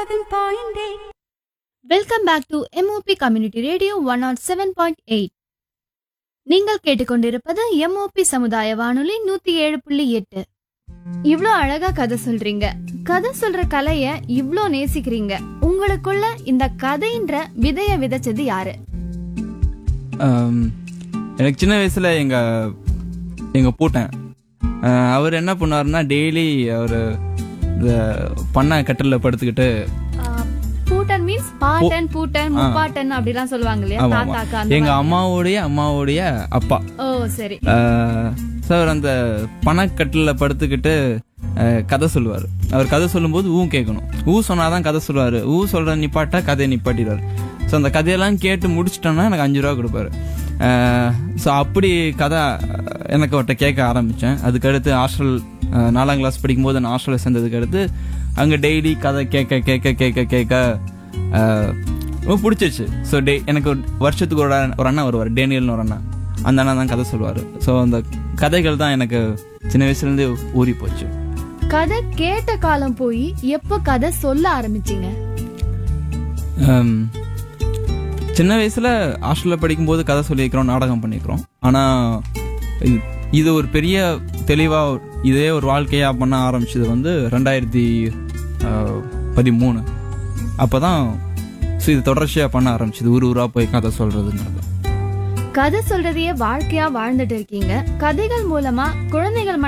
107.8 welcome back to MOP community radio one nought seven point eight நீங்கள் கேட்டுக்கொண்டிருப்பது MOP சமுதாய வானொலி நூத்தி ஏழு புள்ளி எட்டு இவ்ளோ அழகா கதை சொல்றீங்க கதை சொல்ற கலைய இவ்ளோ நேசிக்கிறீங்க உங்களுக்குள்ள இந்த கதைன்ற விதைய விதைச்சது யாரு ஆம், எனக்கு சின்ன வயசுல எங்க எங்க பூட்டன் ஆஹ், அவர் என்ன பண்ணுவாருன்னா டெய்லி அவர் இந்த பண்ணை கட்டில படுத்துக்கிட்டு பூட்டன் மீன்ஸ் பாட்டன் பூட்டன் முப்பாட்டன் அப்படிலாம் சொல்லுவாங்க இல்லையா ஆமா, ஆமா. தாத்தாக்கா அந்த எங்க மாதிரி. அம்மாவுடைய அம்மாவுடைய அப்பா ஓ சரி சார் அந்த பணக்கட்டில் படுத்துக்கிட்டு ஆஹ், கதை சொல்லுவார் அவர் கதை சொல்லும்போது ஊ கேட்கணும் ஊ சொன்னாதான் கதை சொல்லுவார் ஊ சொல்ற நிப்பாட்டா கதையை நிப்பாட்டிடுவார் ஸோ அந்த கதையெல்லாம் கேட்டு முடிச்சிட்டோன்னா எனக்கு அஞ்சு ரூபா கொடுப்பாரு ஸோ அப்படி கதை ஆஹ், எனக்கு அவர்கிட்ட கேட்க ஆரம்பித்தேன் அதுக்கடுத்து ஹாஸ்டல் ஆஹ், நாலாம் கிளாஸ் படிக்கும்போது நான் ஹாஸ்டலில் சேர்ந்ததுக்கு அடுத்து அங்கே டெய்லி கதை கேட்க கேட்க கேட்க கேட்க ஆஹ், ரொம்ப பிடிச்சிருச்சு ஸோ டே எனக்கு ஒரு வருஷத்துக்கு ஒரு அண்ணா- ஒரு அண்ணா வருவார் டேனியல்னு ஒரு அண்ணா அந்த அண்ணா தான் கதை சொல்லுவார் ஸோ அந்த கதைகள் தான் எனக்கு சின்ன வயசுலேருந்தே ஊறி போச்சு கதை கேட்ட காலம் போய் எப்போ கதை சொல்ல ஆரம்பிச்சீங்க ஹம், சின்ன வயசுல ஹாஸ்டலில் படிக்கும்போது கதை சொல்லியிருக்கிறோம் நாடகம் பண்ணியிருக்கிறோம் ஆனால் இது இது ஒரு பெரிய தெளிவாக இதே ஒரு வாழ்க்கையாக பண்ண ஆரம்பிச்சது வந்து ரெண்டாயிரத்தி ஆஹ், பதிமூணு அப்போ தான் ஸோ இது தொடர்ச்சியாக பண்ண ஆரம்பிச்சது ஊர் ஊராக போய் கதை சொல்கிறதுங்கிறது கதை சொல்றதையே வாழ்க்கையா வாழ்ந்துட்டு இருக்கீங்க கதைகள் மூலமா குழந்தைகள்